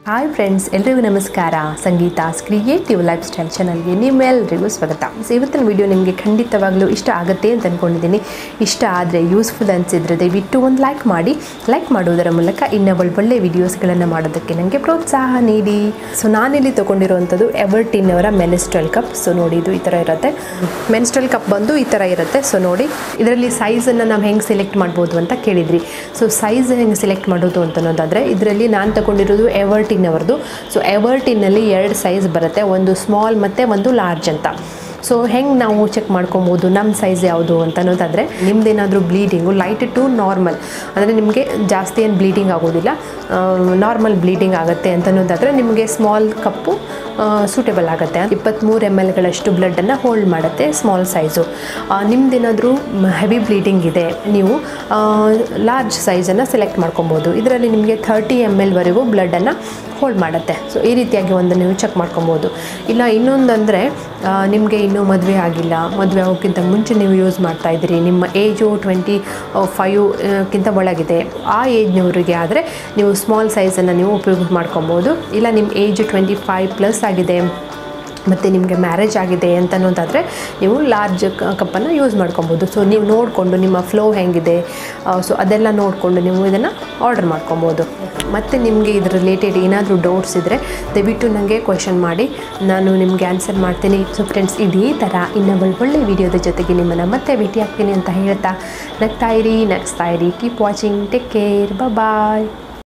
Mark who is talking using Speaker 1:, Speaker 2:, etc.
Speaker 1: hi friends ಎಲ್ರಿಗೂ ನಮಸ್ಕಾರ ಸಂಗೀತಾಸ್ creative life style ಚಾನಲ್ಗೆ ನಿಮ್ಮೆಲ್ಲರಿಗೂ ಸ್ವಾಗತ ಸೊ ಇವತ್ತಿನ ವಿಡಿಯೋ ನಿಮಗೆ ಖಂಡಿತವಾಗ್ಲೂ ಇಷ್ಟ ಆಗುತ್ತೆ ಅಂತ ಅಂದ್ಕೊಂಡಿದ್ದೀನಿ ಇಷ್ಟ ಆದರೆ ಯೂಸ್ಫುಲ್ ಅನಿಸಿದ್ರೆ ದಯವಿಟ್ಟು ಒಂದು ಲೈಕ್ ಮಾಡಿ ಲೈಕ್ ಮಾಡುವುದರ ಮೂಲಕ ಇನ್ನೂ ಒಳ್ಳೊಳ್ಳೆ ವಿಡಿಯೋಸ್ಗಳನ್ನು ಮಾಡೋದಕ್ಕೆ ನನಗೆ ಪ್ರೋತ್ಸಾಹ ನೀಡಿ ಸೊ ನಾನಿಲ್ಲಿ ತೊಗೊಂಡಿರುವಂಥದ್ದು ಎವರ್ಟಿನ್ ಅವರ ಮೆನಿಸ್ಟ್ರಲ್ ಕಪ್ ಸೊ ನೋಡಿ ಇದು ಈ ಥರ ಇರುತ್ತೆ ಮೆನಿಸ್ಟ್ರಲ್ ಕಪ್ ಬಂದು ಈ ಥರ ಇರುತ್ತೆ ಸೊ ನೋಡಿ ಇದರಲ್ಲಿ ಸೈಜನ್ನು ನಾವು ಹೆಂಗೆ ಸೆಲೆಕ್ಟ್ ಮಾಡ್ಬೋದು ಅಂತ ಕೇಳಿದ್ರಿ ಸೊ ಸೈಜ್ ಹೆಂಗೆ ಸೆಲೆಕ್ಟ್ ಮಾಡೋದು ಅಂತ ಅನ್ನೋದಾದರೆ ಇದರಲ್ಲಿ ನಾನು ತಗೊಂಡಿರೋದು ಎವರ್ಟಿನ್ ಅವರದು ಸೊ ಎವರ್ಟಿನಲ್ಲಿ ಎರಡು ಸೈಜ್ ಬರುತ್ತೆ ಒಂದು ಸ್ಮಾಲ್ ಮತ್ತು ಒಂದು ಲಾರ್ಜ್ ಅಂತ ಸೊ ಹೆಂಗೆ ನಾವು ಚೆಕ್ ಮಾಡ್ಕೊಬೋದು ನಮ್ಮ ಸೈಜ್ ಯಾವುದು ಅಂತ ಅನ್ನೋದಾದರೆ ನಿಮ್ದೇನಾದರೂ ಬ್ಲೀಡಿಂಗು ಲೈಟ್ ಟು ನಾರ್ಮಲ್ ಅಂದರೆ ನಿಮಗೆ ಜಾಸ್ತಿ ಏನು ಬ್ಲೀಡಿಂಗ್ ಆಗೋದಿಲ್ಲ ನಾರ್ಮಲ್ ಬ್ಲೀಡಿಂಗ್ ಆಗುತ್ತೆ ಅಂತ ಅನ್ನೋದಾದರೆ ನಿಮಗೆ ಸ್ಮಾಲ್ ಕಪ್ಪು ಸೂಟೇಬಲ್ ಆಗುತ್ತೆ ಇಪ್ಪತ್ತ್ಮೂರು ಎಮ್ ಎಲ್ಗಳಷ್ಟು ಬ್ಲಡ್ಡನ್ನು ಹೋಲ್ಡ್ ಮಾಡುತ್ತೆ ಸ್ಮಾಲ್ ಸೈಜು ನಿಮ್ದೇನಾದರೂ ಹೆವಿ ಬ್ಲೀಡಿಂಗ್ ಇದೆ ನೀವು ಲಾರ್ಜ್ ಸೈಜನ್ನು ಸೆಲೆಕ್ಟ್ ಮಾಡ್ಕೊಬೋದು ಇದರಲ್ಲಿ ನಿಮಗೆ ಥರ್ಟಿ ಎಮ್ ಎಲ್ವರೆಗೂ ಬ್ಲಡ್ಡನ್ನು ಹೋಲ್ಡ್ ಮಾಡುತ್ತೆ ಸೊ ಈ ರೀತಿಯಾಗಿ ಒಂದು ನೀವು ಚೆಕ್ ಮಾಡ್ಕೊಬೋದು ಇಲ್ಲ ಇನ್ನೊಂದಂದರೆ ನಿಮಗೆ ಇನ್ನೂ ಮದುವೆ ಆಗಿಲ್ಲ ಮದುವೆ ಆಗೋಕ್ಕಿಂತ ಮುಂಚೆ ನೀವು ಯೂಸ್ ಮಾಡ್ತಾ ಇದ್ದೀರಿ ನಿಮ್ಮ ಏಜು ಟ್ವೆಂಟಿ ಫೈವ್ ಕ್ಕಿಂತ ಒಳಗಿದೆ ಆ ಏಜ್ನವರಿಗೆ ಆದರೆ ನೀವು ಸ್ಮಾಲ್ ಸೈಜನ್ನು ನೀವು ಉಪಯೋಗ ಮಾಡ್ಕೊಬೋದು ಇಲ್ಲ ನಿಮ್ಮ ಏಜ್ ಟ್ವೆಂಟಿ ಫೈವ್ ಪ್ಲಸ್ ಆಗಿದೆ ಮತ್ತು ನಿಮಗೆ ಮ್ಯಾರೇಜ್ ಆಗಿದೆ ಅಂತ ಅನ್ನೋದಾದರೆ ನೀವು ಲಾರ್ಜ್ ಕಪ್ಪನ್ನು ಯೂಸ್ ಮಾಡ್ಕೊಬೋದು ಸೊ ನೀವು ನೋಡಿಕೊಂಡು ನಿಮ್ಮ ಫ್ಲೋ ಹೆಂಗಿದೆ ಸೊ ಅದೆಲ್ಲ ನೋಡಿಕೊಂಡು ನೀವು ಇದನ್ನು ಆರ್ಡರ್ ಮಾಡ್ಕೊಬೋದು ಮತ್ತು ನಿಮಗೆ ಇದ್ರ ರಿಲೇಟೆಡ್ ಏನಾದರೂ ಡೌಟ್ಸ್ ಇದ್ದರೆ ದಯವಿಟ್ಟು ನನಗೆ ಕ್ವೆಶನ್ ಮಾಡಿ ನಾನು ನಿಮಗೆ ಆನ್ಸರ್ ಮಾಡ್ತೀನಿ ಸೊ ಫ್ರೆಂಡ್ಸ್ ಇದೇ ಥರ ಇನ್ನು ಒಳ್ಳೊಳ್ಳೆ ವಿಡಿಯೋದ ಜೊತೆಗೆ ನಿಮ್ಮನ್ನು ಮತ್ತೆ ಭೇಟಿ ಆಗ್ತೀನಿ ಅಂತ ಹೇಳ್ತಾ ನಗ್ತಾ ಇರಿ ನಗಿಸ್ತಾ ಇರಿ ಕೀಪ್ ವಾಚಿಂಗ್ ಟೇಕ್ ಕೇರ್ ಬಾಯ್